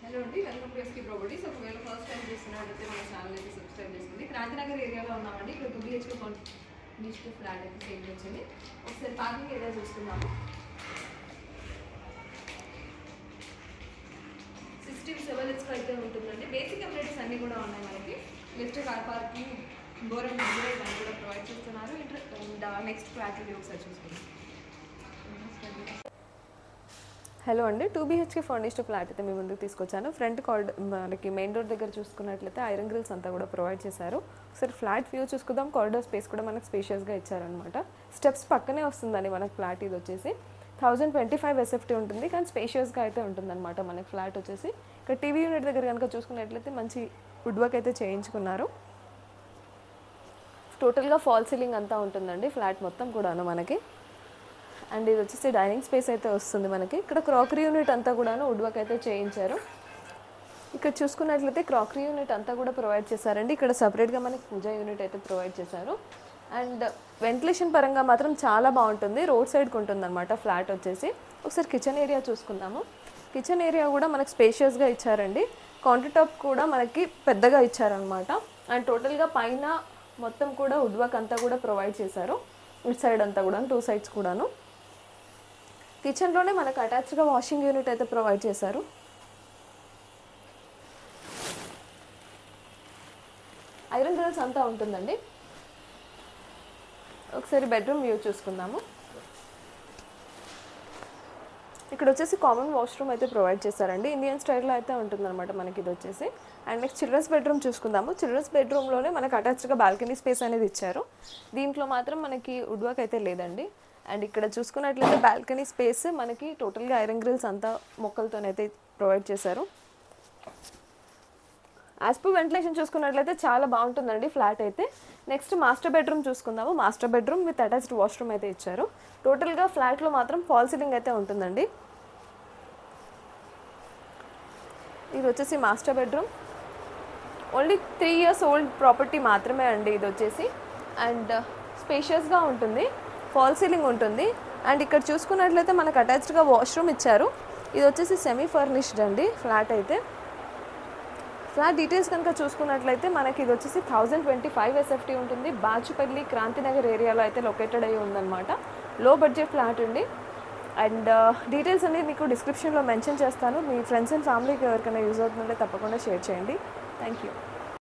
hello అండి welcome to SK properties ఒకవేళ first time చూస్తున్నట్టయితే మన ఛానల్ అయితే సబ్స్క్రైబ్ చేసుకోండి క్రాంతినగర్ ఏరియాలో ఉన్నామండి ఇక్కడ టూ బిహెచ్కే డిజిటల్ ఫ్లాట్ అయితే సేల్ వచ్చింది ఒకసారి పార్కింగ్ ఏరియా చూసుకుందాము సిక్స్టీ సెవెన్ హెచ్కి అయితే ఉంటుందండి బేసిక్ అమ్యూనిటీస్ అన్నీ కూడా ఉన్నాయి మనకి లిఫ్ట్ కార్ పార్కింగ్ బోరం కూడా ఇవన్నీ కూడా ప్రొవైడ్ చేస్తున్నారు ఇంటర్ నెక్స్ట్ ఫ్లాట్ ఇది ఒకసారి చూసుకుందాం హలో అండి టూ బీహెచ్కే ఫర్నిష్డ్ ఫ్లాట్ అయితే మీ ముందుకు తీసుకొచ్చాను ఫ్రంట్ కార్డ్ మనకి మెయిన్ డోర్ దగ్గర చూసుకున్నట్లయితే ఐరన్ గ్రిల్స్ అంతా కూడా ప్రొవైడ్ చేశారు ఒకసారి ఫ్లాట్ వ్యూ చూసుకుందాం కారిడోర్ స్పేస్ కూడా మనకు స్పేషియస్గా ఇచ్చారనమాట స్టెప్స్ పక్కనే వస్తుందండి మనకి ఫ్లాట్ ఇది వచ్చేసి థౌజండ్ ట్వంటీ ఫైవ్ ఎస్ఎఫ్టీ ఉంటుంది కానీ స్పేషియస్గా అయితే ఉంటుందన్నమాట మనకి ఫ్లాట్ వచ్చేసి ఇక్కడ టీవీ యూనిట్ దగ్గర కనుక చూసుకున్నట్లయితే మంచి వుడ్ వర్క్ అయితే చేయించుకున్నారు టోటల్గా ఫాల్ సీలింగ్ అంతా ఉంటుందండి ఫ్లాట్ మొత్తం కూడాను మనకి అండ్ ఇది వచ్చేసి డైనింగ్ స్పేస్ అయితే వస్తుంది మనకి ఇక్కడ క్రాకరీ యూనిట్ అంతా కూడాను వుడ్ వర్క్ అయితే చేయించారు ఇక్కడ చూసుకున్నట్లయితే క్రాకరీ యూనిట్ అంతా కూడా ప్రొవైడ్ చేశారండి ఇక్కడ సపరేట్గా మనకి పూజా యూనిట్ అయితే ప్రొవైడ్ చేశారు అండ్ వెంటిలేషన్ పరంగా మాత్రం చాలా బాగుంటుంది రోడ్ సైడ్కి ఉంటుంది అనమాట ఫ్లాట్ వచ్చేసి ఒకసారి కిచెన్ ఏరియా చూసుకుందాము కిచెన్ ఏరియా కూడా మనకి స్పేషియస్గా ఇచ్చారండి కౌంటర్ టాప్ కూడా మనకి పెద్దగా ఇచ్చారనమాట అండ్ టోటల్గా పైన మొత్తం కూడా వుడ్ వర్క్ అంతా కూడా ప్రొవైడ్ చేశారు ఇటు సైడ్ అంతా కూడా టూ సైడ్స్ కూడాను కిచెన్లోనే మనకు అటాచ్డ్గా వాషింగ్ యూనిట్ అయితే ప్రొవైడ్ చేశారు ఐరన్ గ్రిల్స్ అంతా ఉంటుందండి ఒకసారి బెడ్రూమ్ వ్యూ చూసుకుందాము ఇక్కడ వచ్చేసి కామన్ వాష్రూమ్ అయితే ప్రొవైడ్ చేశారండి ఇండియన్ స్టైల్లో అయితే ఉంటుందన్నమాట మనకి ఇది వచ్చేసి అండ్ నెక్స్ట్ చిల్డ్రన్స్ బెడ్రూమ్ చూసుకుందాము చిల్డ్రన్స్ బెడ్రూమ్లోనే మనకు అటాచ్డ్గా బాల్కనీ స్పేస్ అనేది ఇచ్చారు దీంట్లో మాత్రం మనకి వుడ్ వర్క్ అయితే లేదండి అండ్ ఇక్కడ చూసుకున్నట్లయితే బాల్కనీ స్పేస్ మనకి టోటల్గా ఐరన్ గ్రిల్స్ అంతా మొక్కలతోనైతే ప్రొవైడ్ చేశారు యాజ్ పర్ వెంటిలేషన్ చూసుకున్నట్లయితే చాలా బాగుంటుందండి ఫ్లాట్ అయితే నెక్స్ట్ మాస్టర్ బెడ్రూమ్ చూసుకుందాము master bedroom with attached washroom అయితే ఇచ్చారు టోటల్గా ఫ్లాట్లో మాత్రం ఫాల్ సీలింగ్ అయితే ఉంటుందండి ఇది వచ్చేసి master bedroom only three years old property మాత్రమే అండి ఇది వచ్చేసి అండ్ స్పేషియస్గా ఉంటుంది ఫాల్ సీలింగ్ ఉంటుంది అండ్ ఇక్కడ చూసుకున్నట్లయితే మనకు అటాచ్డ్గా వాష్రూమ్ ఇచ్చారు ఇది వచ్చేసి సెమీ ఫర్నిష్డ్ అండి ఫ్లాట్ అయితే ఫ్లాట్ డీటెయిల్స్ కనుక చూసుకున్నట్లయితే మనకి ఇది వచ్చేసి థౌజండ్ ట్వంటీ ఫైవ్ ఎస్ఎఫ్టీ ఉంటుంది బాచుపల్లి క్రాంతినగర్ ఏరియాలో అయితే లొకేటెడ్ అయ్యి ఉందన్నమాట లో బడ్జెట్ ఫ్లాట్ ఉంది అండ్ డీటెయిల్స్ అనేది మీకు డిస్క్రిప్షన్లో మెన్షన్ చేస్తాను మీ ఫ్రెండ్స్ అండ్ ఫ్యామిలీకి ఎవరికైనా యూజ్ అవుతుందంటే తప్పకుండా షేర్ చేయండి థ్యాంక్ యూ